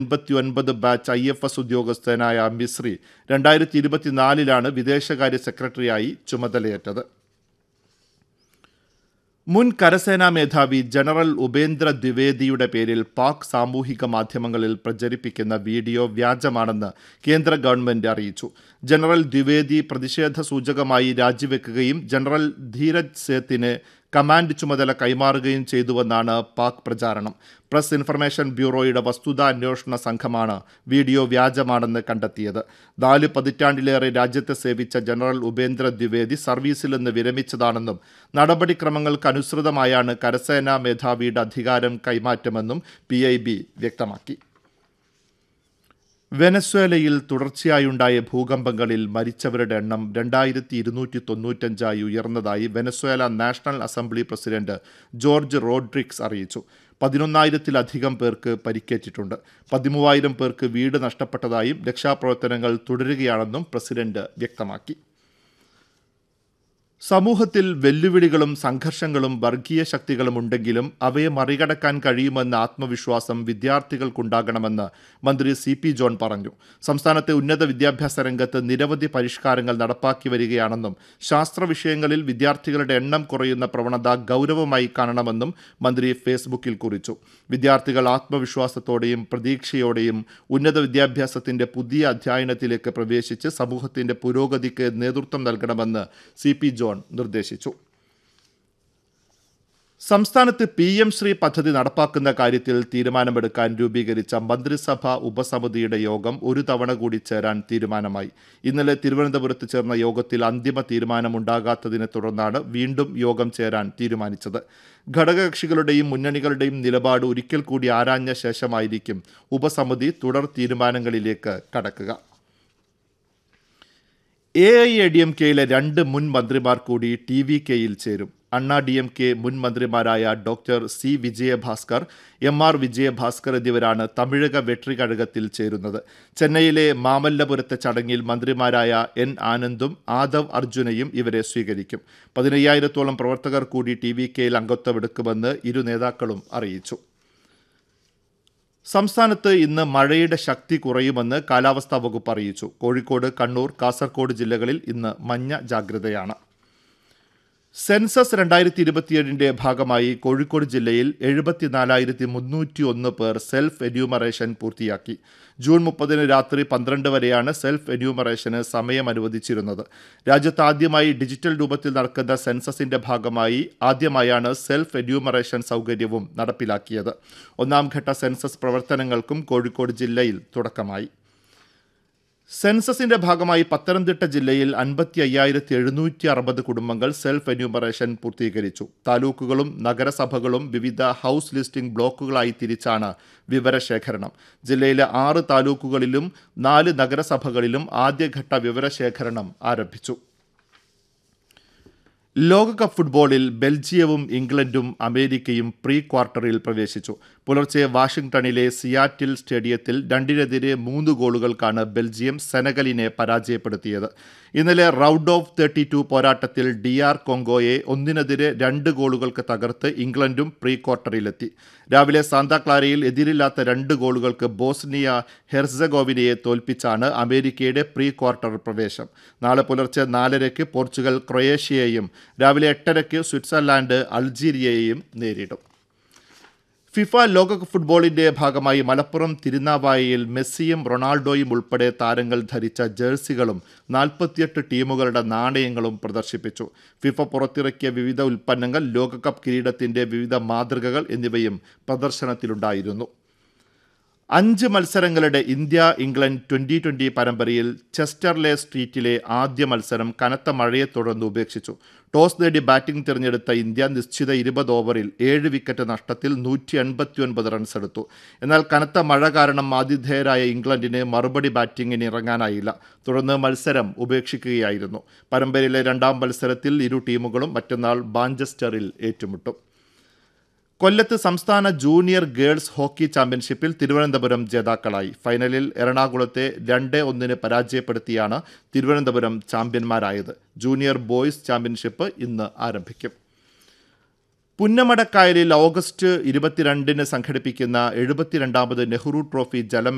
എൺപത്തി ഒൻപത് batch I F S ഉദ്യോഗസ്ഥനായ മിശ്രി രണ്ടായിരത്തി ഇരുപത്തിനാലിലാണ് വിദേശകാര്യ സെക്രട്ടറിയായി ചുമതലയേറ്റത് മുൻ കരസേനാ മേധാവി ജനറൽ ഉപേന്ദ്ര ദ്വിവേദിയുടെ പേരിൽ പാക് സാമൂഹിക മാധ്യമങ്ങളിൽ പ്രചരിപ്പിക്കുന്ന വീഡിയോ വ്യാജമാണെന്ന് കേന്ദ്ര ഗവൺമെന്റ് അറിയിച്ചു ജനറൽ ദ്വിവേദി പ്രതിഷേധ സൂചകമായി രാജിവെക്കുകയും ജനറൽ ധീരജ് സേത്തിന് കമാൻഡ് ചുമതല കൈമാറുകയും ചെയ്തുവെന്നാണ് പാക് പ്രചാരണം പ്രസ് ഇൻഫർമേഷൻ ബ്യൂറോയുടെ വസ്തുതാ അന്വേഷണ സംഘമാണ് വീഡിയോ വ്യാജമാണെന്ന് കണ്ടെത്തിയത് നാല് പതിറ്റാണ്ടിലേറെ രാജ്യത്തെ സേവിച്ച ജനറൽ ഉപേന്ദ്ര ദ്വിവേദി സർവീസിൽ നിന്ന് വിരമിച്ചതാണെന്നും നടപടിക്രമങ്ങൾക്ക് അനുസൃതമായാണ് കരസേനാ മേധാവിയുടെ അധികാരം കൈമാറ്റമെന്നും പി വ്യക്തമാക്കി വെനസ്വേലയിൽ തുടർച്ചയായുണ്ടായ ഭൂകമ്പങ്ങളിൽ മരിച്ചവരുടെ എണ്ണം രണ്ടായിരത്തി ഇരുന്നൂറ്റി തൊണ്ണൂറ്റഞ്ചായി ഉയർന്നതായി Venezuela national assembly president Jorge Rodriguez അറിയിച്ചു പതിനൊന്നായിരത്തിലധികം പേർക്ക് പരിക്കേറ്റിട്ടുണ്ട് പതിമൂവായിരം പേർക്ക് വീട് നഷ്ടപ്പെട്ടതായും രക്ഷാപ്രവർത്തനങ്ങൾ തുടരുകയാണെന്നും പ്രസിഡന്റ് വ്യക്തമാക്കി സമൂഹത്തിൽ വെല്ലുവിളികളും സംഘർഷങ്ങളും വർഗീയ ശക്തികളും ഉണ്ടെങ്കിലും അവയെ മറികടക്കാൻ കഴിയുമെന്ന ആത്മവിശ്വാസം വിദ്യാർത്ഥികൾക്കുണ്ടാകണമെന്ന് മന്ത്രി സി പി ജോൺ പറഞ്ഞു സംസ്ഥാനത്തെ ഉന്നത വിദ്യാഭ്യാസ രംഗത്ത് നിരവധി പരിഷ്കാരങ്ങൾ നടപ്പാക്കി വരികയാണെന്നും ശാസ്ത്ര വിഷയങ്ങളിൽ വിദ്യാർത്ഥികളുടെ എണ്ണം കുറയുന്ന പ്രവണത ഗൗരവമായി കാണണമെന്നും മന്ത്രി ഫേസ്ബുക്കിൽ കുറിച്ചു വിദ്യാർത്ഥികൾ ആത്മവിശ്വാസത്തോടെയും പ്രതീക്ഷയോടെയും ഉന്നത വിദ്യാഭ്യാസത്തിന്റെ പുതിയ അധ്യയനത്തിലേക്ക് പ്രവേശിച്ച് സമൂഹത്തിന്റെ പുരോഗതിക്ക് നേതൃത്വം നൽകണമെന്ന് സി പി ജോൺ നിർദ്ദേശിച്ചു സംസ്ഥാനത്ത് പി എം ശ്രീ പദ്ധതി നടപ്പാക്കുന്ന കാര്യത്തിൽ തീരുമാനമെടുക്കാൻ രൂപീകരിച്ച മന്ത്രിസഭാ ഉപസമിതിയുടെ യോഗം ഒരു തവണ കൂടി ചേരാൻ തീരുമാനമായി ഇന്നലെ തിരുവനന്തപുരത്ത് ചേർന്ന യോഗത്തിൽ അന്തിമ തീരുമാനമുണ്ടാകാത്തതിനെ തുടർന്നാണ് വീണ്ടും യോഗം ചേരാൻ തീരുമാനിച്ചത് ഘടകകക്ഷികളുടെയും മുന്നണികളുടെയും നിലപാട് ഒരിക്കൽ കൂടി ആരാഞ്ഞ ശേഷമായിരിക്കും ഉപസമിതി തുടർ തീരുമാനങ്ങളിലേക്ക് കടക്കുക A I A D M കെയിലെ രണ്ട് മുൻ മന്ത്രിമാർ കൂടി ടി വി കെയിൽ ചേരും അണ്ണാ ഡി എം കെ മുൻ മന്ത്രിമാരായ doctor C Vijayabhaskar M R Vijayabhaskar എന്നിവരാണ് തമിഴക വെട്രി കഴകത്തിൽ ചേരുന്നത് ചെന്നൈയിലെ മാമല്ലപുരത്തെ ചടങ്ങിൽ മന്ത്രിമാരായ എൻ ആനന്ദും ആദവ് അർജുനയും ഇവരെ സ്വീകരിക്കും പതിനയ്യായിരത്തോളം പ്രവർത്തകർ കൂടി ടി വി കെയിൽ അംഗത്വമെടുക്കുമെന്ന് ഇരു നേതാക്കളും അറിയിച്ചു സംസ്ഥാനത്ത് ഇന്ന് മഴയുടെ ശക്തി കുറയുമെന്ന് കാലാവസ്ഥാ വകുപ്പ് അറിയിച്ചു കോഴിക്കോട് കണ്ണൂർ കാസർഗോഡ് ജില്ലകളിൽ ഇന്ന് മഞ്ഞ ജാഗ്രതയാണ് സെൻസസ് രണ്ടായിരത്തി ഇരുപത്തിയേഴിന്റെ ഭാഗമായി കോഴിക്കോട് ജില്ലയിൽ എഴുപത്തിനാലായിരത്തി മുന്നൂറ്റി ഒന്ന് പേർ സെൽഫ് എന്യൂമറേഷൻ പൂർത്തിയാക്കി ജൂൺ മുപ്പതിന് രാത്രി പന്ത്രണ്ട് വരെയാണ് സെൽഫ് എന്യൂമറേഷന് സമയം അനുവദിച്ചിരുന്നത് രാജ്യത്ത് ആദ്യമായി ഡിജിറ്റൽ രൂപത്തിൽ നടക്കുന്ന സെൻസസിന്റെ ഭാഗമായി ആദ്യമായാണ് സെൽഫ് എന്യൂമറേഷൻ സൗകര്യവും നടപ്പിലാക്കിയത് ഒന്നാം ഘട്ട സെൻസസ് പ്രവർത്തനങ്ങൾക്കും കോഴിക്കോട് ജില്ലയിൽ തുടക്കമായി സെൻസസിന്റെ ഭാഗമായി പത്തനംതിട്ട ജില്ലയിൽ അൻപത്തി അയ്യായിരത്തി എഴുന്നൂറ്റി അറുപത് കുടുംബങ്ങൾ സെൽഫ് എന്യൂമറേഷൻ പൂർത്തീകരിച്ചു താലൂക്കുകളും നഗരസഭകളും വിവിധ ഹൗസ് ലിസ്റ്റിംഗ് ബ്ലോക്കുകളായി തിരിച്ചാണ് വിവരശേഖരണം ജില്ലയിലെ ആറ് താലൂക്കുകളിലും നാല് നഗരസഭകളിലും ആദ്യഘട്ട വിവരശേഖരണം ആരംഭിച്ചു ലോകകപ്പ് ഫുട്ബോളിൽ ബെൽജിയവും ഇംഗ്ലണ്ടും അമേരിക്കയും പ്രീ ക്വാർട്ടറിൽ പ്രവേശിച്ചു പുലർച്ചെ വാഷിംഗ്ടണിലെ സിയാറ്റിൽ സ്റ്റേഡിയത്തിൽ രണ്ടിനെതിരെ മൂന്ന് ഗോളുകൾക്കാണ് ബെൽജിയം സെനഗലിനെ പരാജയപ്പെടുത്തിയത് ഇന്നലെ റൗണ്ട് ഓഫ് തേർട്ടി ടു പോരാട്ടത്തിൽ ഡി ആർ കൊങ്കോയെ ഒന്നിനെതിരെ രണ്ട് ഗോളുകൾക്ക് തകർത്ത് ഇംഗ്ലണ്ടും പ്രീ ക്വാർട്ടറിലെത്തി രാവിലെ സാന്താക്ലാരയിൽ എതിരില്ലാത്ത രണ്ട് ഗോളുകൾക്ക് ബോസ്നിയ ഹെർസഗോവിനയെ തോൽപ്പിച്ചാണ് അമേരിക്കയുടെ പ്രീ ക്വാർട്ടർ പ്രവേശം നാളെ പുലർച്ചെ നാലരയ്ക്ക് പോർച്ചുഗൽ ക്രൊയേഷ്യയെയും രാവിലെ എട്ടരയ്ക്ക് സ്വിറ്റ്സർലാൻഡ് അൾജീരിയയെയും നേരിടും ഫിഫ ലോകകപ്പ് ഫുട്ബോളിന്റെ ഭാഗമായി മലപ്പുറം തിരുനാവായയിൽ മെസ്സിയും റൊണാൾഡോയും ഉൾപ്പെടെ താരങ്ങൾ ധരിച്ച ജേഴ്സികളും നാൽപ്പത്തിയെട്ട് ടീമുകളുടെ നാണയങ്ങളും പ്രദർശിപ്പിച്ചു ഫിഫ പുറത്തിറക്കിയ വിവിധ ഉൽപ്പന്നങ്ങൾ ലോകകപ്പ് കിരീടത്തിന്റെ വിവിധ മാതൃകകൾ എന്നിവയും പ്രദർശനത്തിലുണ്ടായിരുന്നു അഞ്ച് മത്സരങ്ങളുടെ ഇന്ത്യ ഇംഗ്ലണ്ട് ട്വന്റി ട്വന്റി പരമ്പരയിൽ ചെസ്റ്റർലെ സ്ട്രീറ്റിലെ ആദ്യ മത്സരം കനത്ത മഴയെ തുടർന്ന് ഉപേക്ഷിച്ചു ടോസ് നേടി ബാറ്റിംഗ് തിരഞ്ഞെടുത്ത ഇന്ത്യ നിശ്ചിത ഇരുപത് ഓവറിൽ ഏഴ് വിക്കറ്റ് നഷ്ടത്തിൽ നൂറ്റി എൺപത്തിയൊൻപത് റൺസ് എടുത്തു എന്നാൽ കനത്ത മഴ കാരണം ആതിഥേയരായ ഇംഗ്ലണ്ടിന് മറുപടി ബാറ്റിംഗിന് ഇറങ്ങാനായില്ല തുടർന്ന് മത്സരം ഉപേക്ഷിക്കുകയായിരുന്നു പരമ്പരയിലെ രണ്ടാം മത്സരത്തിൽ ഇരു ടീമുകളും മറ്റന്നാൾ ബാഞ്ചസ്റ്ററിൽ ഏറ്റുമുട്ടും കൊല്ലത്ത് സംസ്ഥാന ജൂനിയർ ഗേൾസ് ഹോക്കി ചാമ്പ്യൻഷിപ്പിൽ തിരുവനന്തപുരം ജേതാക്കളായി ഫൈനലിൽ എറണാകുളത്തെ രണ്ട് ഒന്നിന് പരാജയപ്പെടുത്തിയാണ് തിരുവനന്തപുരം ചാമ്പ്യന്മാരായത് ജൂനിയർ ബോയ്സ് ചാമ്പ്യൻഷിപ്പ് ഇന്ന് ആരംഭിക്കും പുന്നമടക്കായലിൽ ഓഗസ്റ്റ് ഇരുപത്തിരണ്ടിന് സംഘടിപ്പിക്കുന്ന എഴുപത്തിരണ്ടാമത് നെഹ്റു ട്രോഫി ജലം